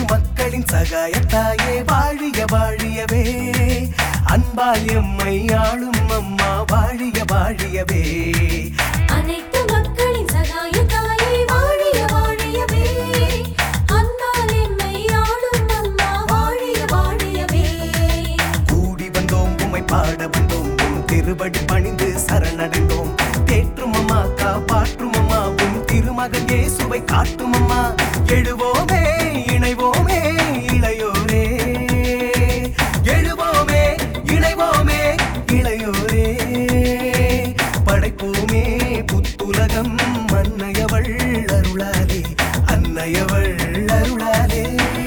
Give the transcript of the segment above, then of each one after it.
மக்களின் சகாயத்தாயே வாழிய வாழியவே அன்பால் எம்மை ஆளும் அம்மா வாழிய வாழியவே அனைத்து மக்களின் சகாய தாயே வாழிய வாழியவே அன்பால் எம்மை ஆளும் அம்மா வாழிய வாழியவே கூடி வந்தோம் உம்மை பாட வந்தோம் உம் திருவடி பணிந்து சரணடைந்தோம் தேற்றும் அம்மா காப்பாற்றும் அம்மா உன் திருமகன் இயேசுவை காட்டும் அம்மா எழுவோமே இணைவோமே இளையோரே எழுவோமே இணைவோமே இளையோரே படைப்போமே புத்துலகம் அன்னையவள் அருளாலே அன்னையவள் அருளாலே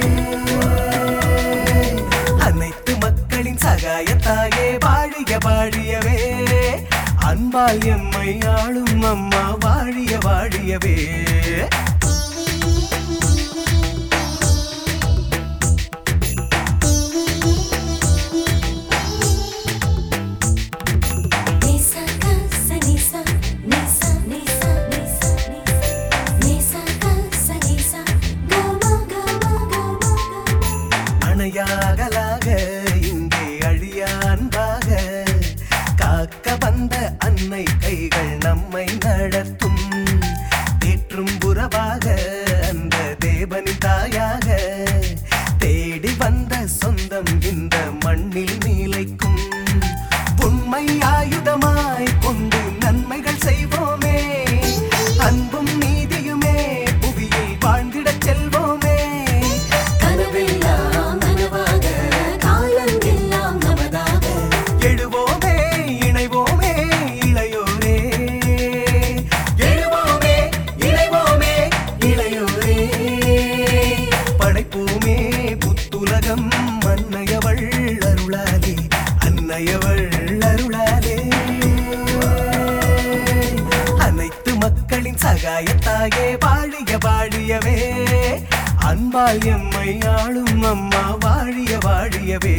அனைத்து மக்களின் சகாயத்தாயே வாழிய வாழியவே அன்பால் எம்மை ஆளும் அம்மா வாழிய வாழியவே நிசா கச நிசா நிசா நிசா நிசா நிசா கச நிசா கமா கமா கமா அணையாகலாக இங்கே அழியா அன்பாக காக்க வந்த அன்னை கைகள் நம்மை நடத்தும் தேற்றும் உறவாக அந்த தேவனின் தாயாக தேடி வந்த சொந்தம் இந்த மண்ணில் நீலைக்கும் உண்மை ஆயுதமாய் கொண்டு நன்மைகள் செய்வோமே அன்பும் நீதியுமே புவியில் வாழ்ந்திடச் செல்வோமே கனவெல்லாம் நனவாக காலம் எல்லாம் நமதாக எழுவோமே இணைவோமே இளையோரே எழுவோமே இணைவோமே இளையோரே படைப்போமே புத்துலகம் அன்னையவள் அருளாலே அன்னையவள் அருளாலே அனைத்து மக்களின் சகாயத்தாயே வாழிய வாழியவே அன்பால் எம்மை ஆளும் அம்மா வாழிய வாழியவே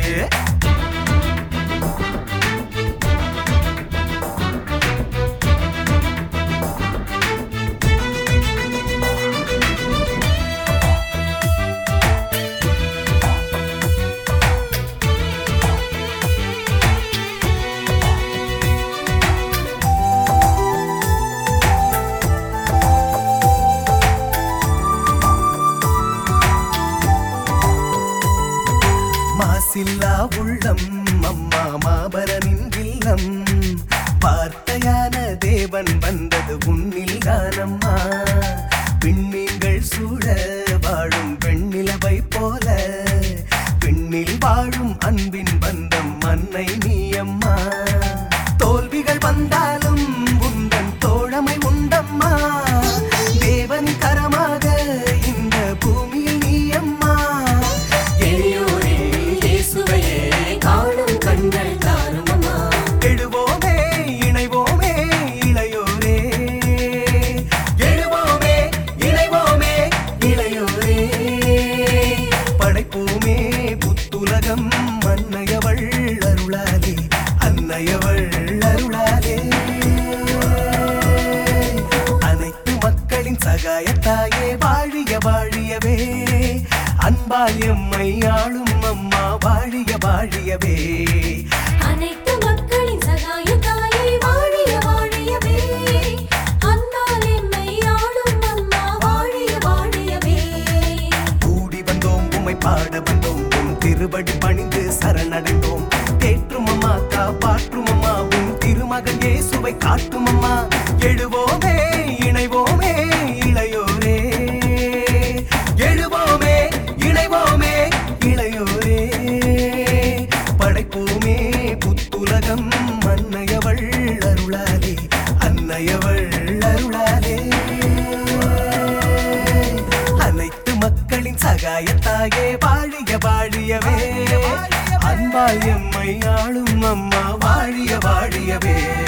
மாசில்லா உள்ளம் அம்மா மாபரனின் இல்லம் வார்த்தையான தேவன் வந்தது உன்னில் தானம்மா விண்மீன்கள் சூழ வாழும் வெண்ணிலவை போல விண்ணில் வாழும் அன்பின் பந்தம் அன்னை நீ அம்மா தோல்விகள் வந்தாலும் உந்தன் தோழமை உண்டம்மா தேவன் கரமாக இந்த பூமியில் நீ அம்மா எளியோரே இயேசுவையே காணும் கண்கள் தாரும் அம்மா எழுவோமே இணைவோமே இளையோரே எழுவோமே இணைவோமே இளையோரே படைப்போமே புத்துலகம் அன்னையவள் அருளாலே அன்னையவள் அருளாலே அனைத்து மக்களின் சகாயத்தாயே வாழிய வாழியவே அன்பால் எம்மை ஆளும் அம்மா வாழிய வாழியவே அனைத்து மக்களின் சகாய தாயே வாழிய வாழியவே அன்பால் எம்மை ஆளும் அம்மா வாழிய வாழியவே கூடி வந்தோம் உம்மை பாட வந்தோம் உன் திருவடி பணிந்து சரணடைந்தோம் தேற்றும் அம்மா காப்பாற்றும் அம்மா உன் திருமகன் இயேசுவை காட்டும் அம்மா எழுவோமே இணைவோமே இளையோரே எழுவோமே இணைவோமே இளையோரே படைப்போமே புத்துலகம் அன்னையவள் அருளாலே அன்னையவள் அருளாலே அனைத்து மக்களின் சகாயத்தாயே வாழிய வாழியவே அன்பால் எம்மை ஆளும் அம்மா வாழிய வாழியவே